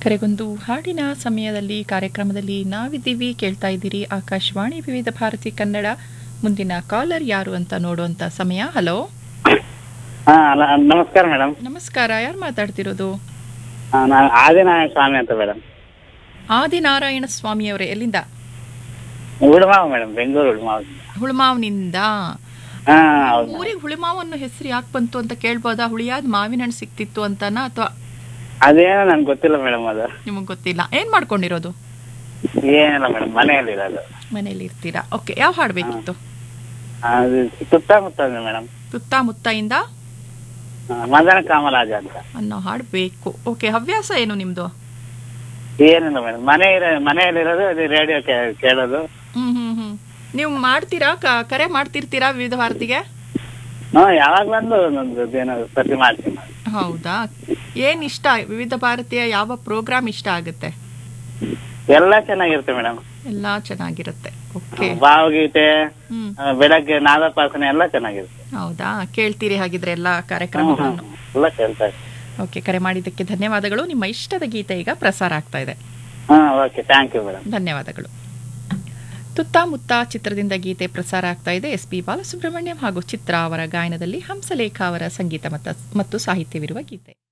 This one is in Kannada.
ಕರೆಗೊಂದು ಹಾಡಿನ ಸಮಯದಲ್ಲಿ ಕಾರ್ಯಕ್ರಮದಲ್ಲಿ ನಾವಿದ್ದೀವಿ ಕೇಳ್ತಾ ಇದ್ದೀರಿ ಆಕಾಶವಾಣಿ ವಿವಿಧ ಭಾರತಿ ಕನ್ನಡ ಮುಂದಿನ ಕಾಲರ್ ಯಾರು ಅಂತ ನೋಡುವಂತ ಸಮಯ ಹಲೋ ಹಾ ನ- ನಮಸ್ಕಾರ ಮೇಡಮ್ ನಮಸ್ಕಾರ ಯಾರು ಮಾತಾಡ್ತಿರೋದು ನಾನು ಆದಿನಾರಾಯಣ ಸ್ವಾಮಿ ಅಂತ ಮೇಡಮ್ ಆದಿನಾರಾಯಣ ಸ್ವಾಮಿಯವರೇ ಎಲ್ಲಿಂದ ಉಡುಮಾವ್ ಮೇಡಮ್ ಬೆಂಗಳೂರು ಉಡುಮಾವ್ ಹುಳುಮಾವ್ನಿಂದ ಹಾ ಹೌದು madam. ಊರಿಗೆ ಹುಳುಮಾವ್ ಅನ್ನೋ ಹೆಸರು ಯಾಕೆ ಬಂತು ಅಂತ ಕೇಳ್ಬೋದಾ ಹುಳಿಯಾದ ಮಾವಿನ ಹಣ್ಣು ಸಿಕ್ತಿತ್ತು ಅಂತನಾ ಅಥವಾ ಅದೇನೋ ನನ್ಗೆ ಗೊತ್ತಿಲ್ಲ ಮೇಡಮ್ ಅದು ನಿಮಗೆ ಗೊತ್ತಿಲ್ಲ ಏನ್ ಮಾಡ್ಕೊಂಡಿರೋದು ಏನಿಲ್ಲ ಮೇಡಮ್ ಮನೆಯಲ್ಲಿ ಇರೋದು ಮನೇಲಿ ಇರ್ತೀರಾ ಓಕೆ ಯಾವ ಹಾಡು ಬೇಕಿತ್ತು ಅದು ಸುತ್ತಮುತ್ತ ಮೇಡಮ್ ಸುತ್ತಮುತ್ತಯಿಂದ ಮದನ ಕಾಮರಾಜ ಅಂತ ಅನ್ನೋ ಹಾಡು ಬೇಕು ಓಕೆ ಹವ್ಯಾಸ ಏನು ನಿಮ್ದು ಏನಿಲ್ಲ ಮೇಡಮ್ ಮನೆ ಇರೋ ಮನೆಯಲ್ಲಿರೋದು ಅದು ರೇಡಿಯೋ ಕೇಳೋದು ಹ್ಮ್ ಹ್ಮ್ ಹ್ಮ್ ನೀವು ಮಾಡ್ತೀರಾ ಕ- ಕರೆ ಮಾಡ್ತಿರ್ತೀರಾ ವಿವಿಧ ಭಾರತಿಗೆ ಹಾ ಯಾವಾಗ್ಲಂದು ಒಂದೊಂದು ಏನಾದ್ರು ಪ್ರತಿ ಮಾಡ್ತೀನಿ madam. ಹೌದಾ ಏನ್ ಇಷ್ಟ ವಿವಿಧ ಭಾರತೀಯ ಯಾವ ಪ್ರೋಗ್ರಾಮ್ ಇಷ್ಟ ಆಗುತ್ತೆ ಎಲ್ಲ ಚೆನ್ನಾಗಿರುತ್ತೆ ಮೇಡಮ್ ಎಲ್ಲಾ ಚೆನ್ನಾಗಿರುತ್ತೆ ಓಕೆ ಭಾವಗೀತೆ ಹ್ಮ್ ಆ, ಬೆಳಗ್ಗೆ ನಾದಪಾಸನೆ ಎಲ್ಲ ಚೆನ್ನಾಗಿರುತ್ತೆ ಹೌದಾ ಕೇಳ್ತೀರಿ ಹಾಗಿದ್ರೆ ಎಲ್ಲಾ ಹ್ಮ್, ಹ್ಮ್. ಕಾರ್ಯಕ್ರಮಗಳನ್ನು ಎಲ್ಲ ಕೇಳ್ತಾ ಇರ್ತೀನಿ. ಓಕೆ ಕರೆ ಮಾಡಿದ್ದಕ್ಕೆ ಧನ್ಯವಾದಗಳು ನಿಮ್ಮ ಇಷ್ಟದ ಗೀತೆ ಈಗ ಪ್ರಸಾರ ಆಗ್ತಾ ಇದೆ ಹಾ ಓಕೆ ಥ್ಯಾಂಕ್ ಯು ಮೇಡಮ್ ಧನ್ಯವಾದಗಳು ತುತ್ತಾಮುತ್ತ ಚಿತ್ರದಿಂದ ಗೀತೆ ಪ್ರಸಾರ ಆಗ್ತಾ ಇದೆ ಎಸ್ ಪಿ ಬಾಲಸುಬ್ರಹ್ಮಣ್ಯಂ ಹಾಗೂ ಚಿತ್ರ ಅವರ ಗಾಯನದಲ್ಲಿ ಹಂಸಲೇಖ ಅವರ ಸಂಗೀತ ಮತ್ತ- ಮತ್ತು ಸಾಹಿತ್ಯವಿರುವ ಗೀತೆ